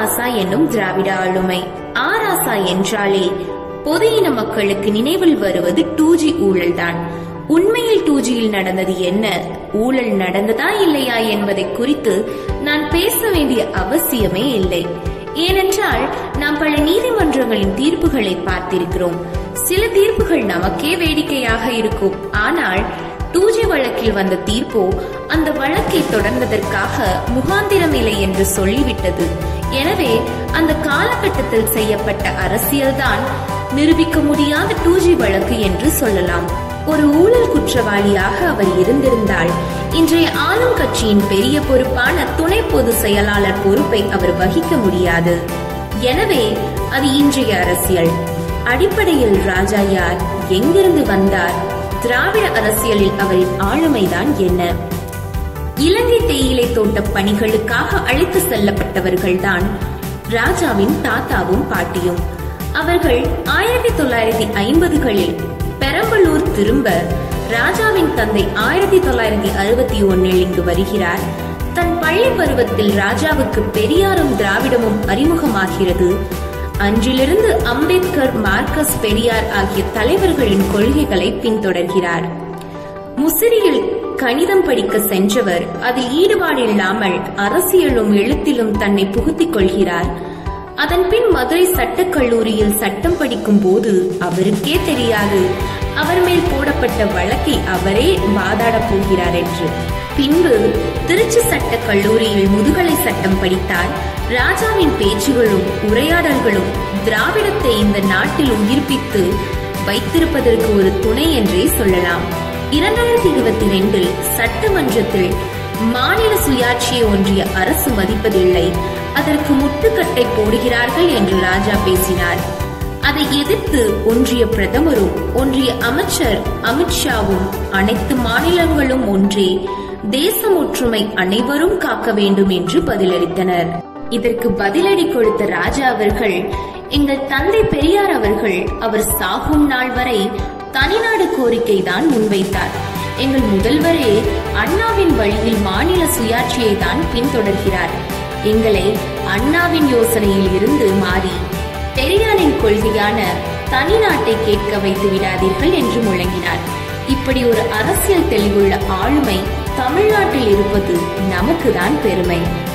ராசா என்னும் திராவிட ஆளுமை ஆராசா என்றாலே பொது இன மக்களுக்கு நினைவில் வருவது டூஜி ஊழல்தான் உண்மையில் டூஜியில் நடந்தது என்ன ஊழல் நடந்ததா இல்லையா என்பதை குறித்து நான் பேச வேண்டிய அவசியமே இல்லை ஏனென்றால் நாம் பல நீதிமன்றங்களின் தீர்ப்புகளை பார்த்திருக்கிறோம் சில தீர்ப்புகள் நமக்கே வேடிக்கையாக இருக்கும் ஆனால் டூஜி வழக்கில் வந்த தீர்ப்போ அந்த வழக்கை தொடர்ந்ததற்காக முகாந்திரம் இல்லை என்று சொல்லிவிட்டது எனவே அந்த காலகட்டத்தில் செய்யப்பட்ட அரசியல்தான் நிரூபிக்க முடியாத டூஜி வழக்கு என்று சொல்லலாம் ஒரு ஊழல் குற்றவாளியாக அவர் இருந்திருந்தால் இன்றைய ஆளும் கட்சியின் பெரிய பொறுப்பான துணை பொதுச் செயலாளர் பொறுப்பை அவர் வகிக்க முடியாது எனவே அது இன்றைய அரசியல் அடிப்படையில் ராஜா யார் எங்கிருந்து வந்தார் திராவிட அரசியலில் அவரின் ஆளுமைதான் என்ன இலங்கை தேயிலை தோட்ட பணிகளுக்காக அழைத்து செல்லப்பட்டவர்கள்தான் ராஜாவின் தாத்தாவும் பாட்டியும் அவர்கள் ஆயிரத்தி தொள்ளாயிரத்தி ஐம்பதுகளில் பெரம்பலூர் திரும்ப ராஜாவின் தந்தை ஆயிரத்தி தொள்ளாயிரத்தி அறுபத்தி ஒன்னில் இங்கு வருகிறார் தன் பள்ளி பருவத்தில் ராஜாவுக்கு பெரியாரும் திராவிடமும் அறிமுகமாகிறது அன்றிலிருந்து அம்பேத்கர் மார்க்கஸ் பெரியார் ஆகிய தலைவர்களின் கொள்கைகளை பின்தொடர்கிறார் முசிறியில் கணிதம் படிக்க சென்றவர் அதில் ஈடுபாடில்லாமல் அரசியலும் எழுத்திலும் தன்னை புகுத்திக் கொள்கிறார் அதன் பின் மதுரை சட்டக் கல்லூரியில் சட்டம் படிக்கும் போது அவருக்கே தெரியாது அவர் மேல் போடப்பட்ட வழக்கை அவரே வாதாடப் போகிறார் என்று பின்பு திருச்சி சட்டக் கல்லூரியில் முதுகலை சட்டம் படித்தார் ராஜாவின் பேச்சுகளும் உரையாடல்களும் திராவிடத்தை இந்த நாட்டில் உயிர்ப்பித்து வைத்திருப்பதற்கு ஒரு துணை என்றே சொல்லலாம் இரண்டாயிரத்தி இருபத்தி ரெண்டில் சட்டமன்றத்தில் மாநில சுயாட்சியை ஒன்றிய அரசு மதிப்பதில்லை அதற்கு முட்டுக்கட்டை போடுகிறார்கள் என்று ராஜா பேசினார் அதை எதிர்த்து ஒன்றிய பிரதமரும் ஒன்றிய அமைச்சர் அமித்ஷாவும் அனைத்து மாநிலங்களும் ஒன்றே தேச ஒற்றுமை அனைவரும் காக்க வேண்டும் என்று பதிலளித்தனர் இதற்கு பதிலடி கொடுத்த ராஜா அவர்கள் எங்கள் தந்தை பெரியார் அவர்கள் அவர் சாகும் நாள் வரை தனிநாடு கோரிக்கை தான் முன்வைத்தார் எங்கள் முதல்வரே அண்ணாவின் வழியில் மாநில சுயாட்சியை தான் பின்தொடர்கிறார் எங்களை அண்ணாவின் யோசனையில் இருந்து மாறி பெரியாரின் கொள்கையான தனிநாட்டை கேட்க வைத்து விடாதீர்கள் என்று முழங்கினார் இப்படி ஒரு அரசியல் தெளிவுள்ள ஆளுமை தமிழ்நாட்டில் இருப்பது நமக்குதான் பெருமை